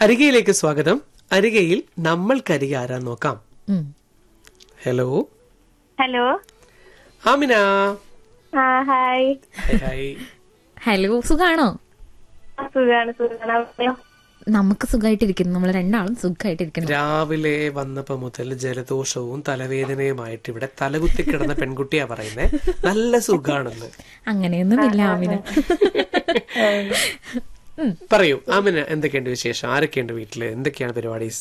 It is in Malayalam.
അരികയിലേക്ക് സ്വാഗതം അരികയിൽ നമ്മൾക്കരികെ ആരാ നോക്കാം ഉം. ഹലോ ഹലോ ആമിന ആ ഹായ് ഹായ് ഹായ് ഹലോ സുഖാണോ ആ, സുഖാണ് സുഖാണ് അവിടെയോ? നമുക്ക് സുഖമായിട്ടിരിക്കുന്നു നമ്മൾ രണ്ടാളും സുഖമായിട്ടിരിക്കുന്നു രാവിലെ വന്നപ്പോ മുതൽ ജലദോഷവും തലവേദനയുമായിട്ട് ഇവിടെ തലകുത്തി കിടന്ന പെൺകുട്ടിയാ പറയുന്നേ നല്ല സുഖാണെന്ന് അങ്ങനെയൊന്നും ഇല്ല ആമിന പറയൂ ആമിന എന്തൊക്കെയുണ്ട് വിശേഷം ആരൊക്കെയുണ്ട് വീട്ടില് എന്തൊക്കെയാണ് പരിപാടി